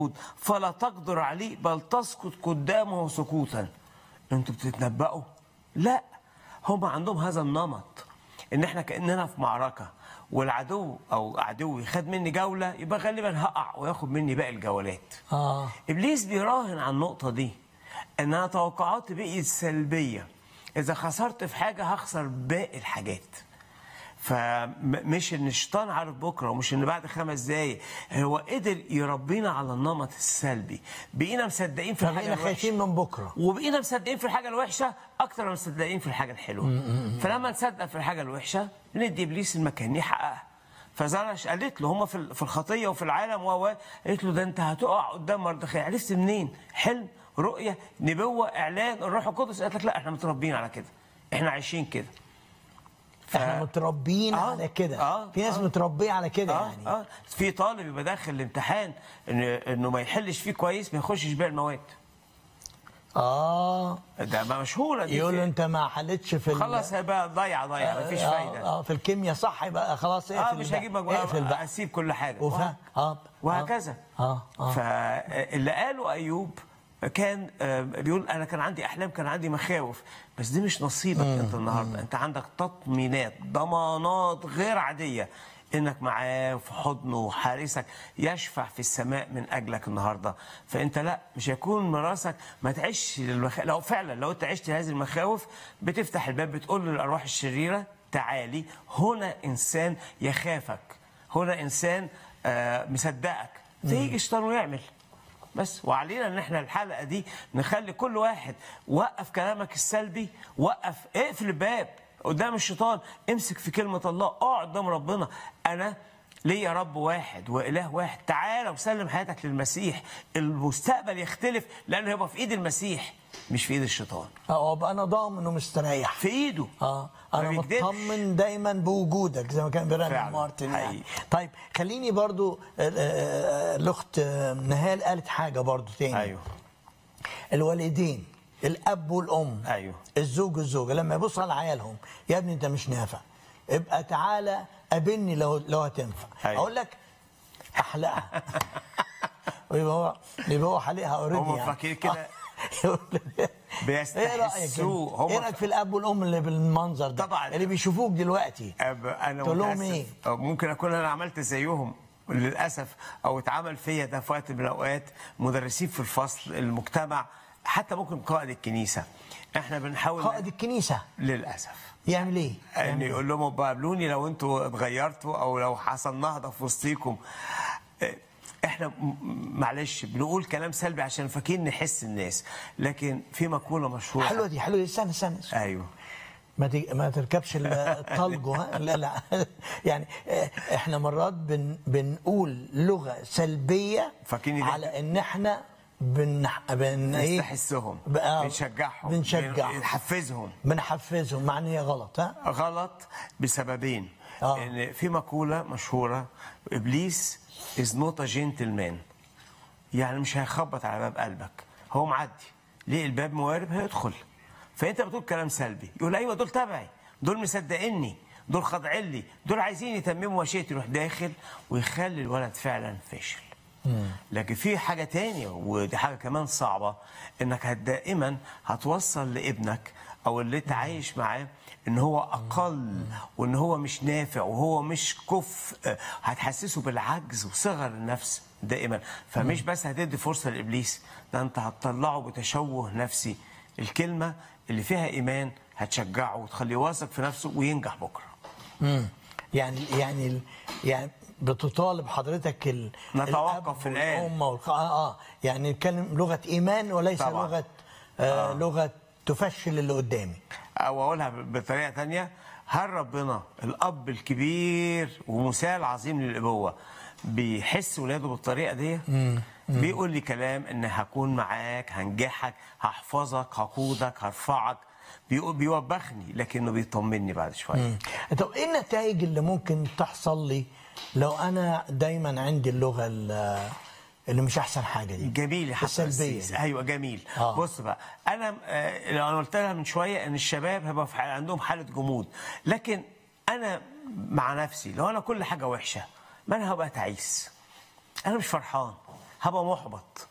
فلا تقدر عليه بل تسقط قدامه سقوطا انتوا بتتنبأوا لا هم عندهم هذا النمط ان احنا كاننا في معركه والعدو او عدوي خد مني جوله يبقى غالبا هقع وياخد مني باقي الجولات اه ابليس بيراهن على النقطه دي ان انا توقعاتي بقيت سلبيه اذا خسرت في حاجه هخسر باقي الحاجات فمش ان الشيطان عارف بكره ومش ان بعد خمس دقايق هو قدر يربينا على النمط السلبي بقينا مصدقين في الحاجه فبقينا الوحشه خايفين من بكره وبقينا مصدقين في الحاجه الوحشه اكتر من مصدقين في الحاجه الحلوه فلما نصدق في الحاجه الوحشه ندي ابليس المكان يحققها فزرش قالت له هم في في الخطيه وفي العالم و قالت له ده انت هتقع قدام مردخاي عرفت منين؟ حلم رؤيه نبوه اعلان الروح القدس قالت لك لا احنا متربيين على كده احنا عايشين كده ف- احنا متربيين آه، على كده آه، في ناس آه. متربيه على كده اه يعني اه في طالب يبقى داخل الامتحان إن انه ما يحلش فيه كويس ما يخشش باقي المواد اه ده ما مشهوره دي يقول له في- انت ما حلتش في ال- خلاص هيبقى ضيع ضيع مفيش آه، فايده اه في الكيمياء صح يبقى خلاص اقفل اه مش بقى. هجيب مجموعه اقفل بقى اسيب كل حاجه وف... وه- اه وهكذا اه اه فاللي قاله ايوب كان آه، بيقول انا كان عندي احلام كان عندي مخاوف بس دي مش نصيبك انت النهارده انت عندك تطمينات ضمانات غير عاديه انك معاه في حضنه وحارسك يشفع في السماء من اجلك النهارده فانت لا مش هيكون مراسك ما تعيش للمخ... لو فعلا لو انت عشت هذه المخاوف بتفتح الباب بتقول للارواح الشريره تعالي هنا انسان يخافك هنا انسان آه، مصدقك فيجي الشيطان ويعمل بس وعلينا ان احنا الحلقه دي نخلي كل واحد وقف كلامك السلبي وقف اقفل الباب قدام الشيطان امسك في كلمه الله اقعد قدام ربنا انا ليا رب واحد واله واحد تعالى وسلم حياتك للمسيح المستقبل يختلف لانه هيبقى في ايد المسيح مش في ايد الشيطان اه ابقى انا ضامن ومستريح في ايده اه ما انا بيكدبش. مطمن دايما بوجودك زي ما كان بيرنم فعلا، مارتن يعني. حقيقي. طيب خليني برضو آه، آه، آه، الاخت آه، نهال قالت حاجه برضو تاني ايوه الوالدين الاب والام ايوه الزوج والزوجه لما يبصوا على عيالهم يا ابني انت مش نافع ابقى تعالى قابلني لو لو هتنفع أيوة. اقول لك احلقها ويبقى هو يبقى هو حالقها اوريدي هم يعني فاكرين كده يقول لك- بيستحسوا. ايه رايك هم- ايه رايك في الاب والام اللي بالمنظر ده طبعاً. اللي بيشوفوك دلوقتي أب- انا تقول لهم متأسف. إيه؟ أو ممكن اكون انا عملت زيهم للاسف او اتعمل فيا ده في وقت من الاوقات مدرسين في الفصل المجتمع حتى ممكن قائد الكنيسه احنا بنحاول قائد الكنيسه للاسف يعمل ايه؟ ان يعمل إيه؟ يقول لهم ابقى قابلوني لو انتوا اتغيرتوا او لو حصل نهضه في وسطيكم اه، احنا م- معلش بنقول كلام سلبي عشان فاكرين نحس الناس لكن في مقوله مشهوره حلوه دي حلوه دي استنى استنى استنى. ايوه ما ت- ما تركبش ال- الطلج ها لا لا يعني آه، احنا مرات بن بنقول لغه سلبيه فاكرين ده- على ان احنا بن بن ايه نستحسهم بقى- بنشجعهم بنشجعهم بنحفزهم بنحفزهم مع ان هي غلط ها غلط بسببين آه. ان في مقوله مشهوره ابليس از نوت ا جنتلمان يعني مش هيخبط على باب قلبك هو معدي ليه الباب موارب هيدخل فانت بتقول كلام سلبي يقول ايوه دول تبعي دول مصدقيني دول خاضعين لي دول عايزين يتمموا مشيئتي يروح داخل ويخلي الولد فعلا فاشل لكن في حاجة تانية ودي حاجة كمان صعبة انك هت- دائما هتوصل لابنك او اللي انت عايش معاه ان هو اقل وان هو مش نافع وهو مش كفء هتحسسه بالعجز وصغر النفس دائما فمش بس هتدي فرصة لابليس ده انت هتطلعه بتشوه نفسي الكلمة اللي فيها ايمان هتشجعه وتخليه واثق في نفسه وينجح بكره مم. يعني يعني ال- يعني بتطالب حضرتك ال نتوقف الأب في الآن. والأم والخ... اه اه يعني نتكلم لغه ايمان وليس طبعاً. لغه آه, لغه تفشل اللي قدامي او اقولها بطريقه تانية هل ربنا الاب الكبير ومثال عظيم للابوه بيحس ولاده بالطريقه دي بيقول لي كلام ان هكون معاك هنجحك هحفظك هقودك هرفعك بيقول بيوبخني لكنه بيطمني بعد شويه طب ايه النتائج اللي ممكن تحصل لي لو انا دايما عندي اللغه ال- اللي مش احسن حاجه دي جميل يا حسن السلبيه السيس. دي. ايوه جميل آه. آه. بص بقى انا آه، لو انا قلت لها من شويه ان الشباب هيبقى في حال- عندهم حاله جمود لكن انا مع نفسي لو انا كل حاجه وحشه ما انا هبقى تعيس انا مش فرحان هبقى محبط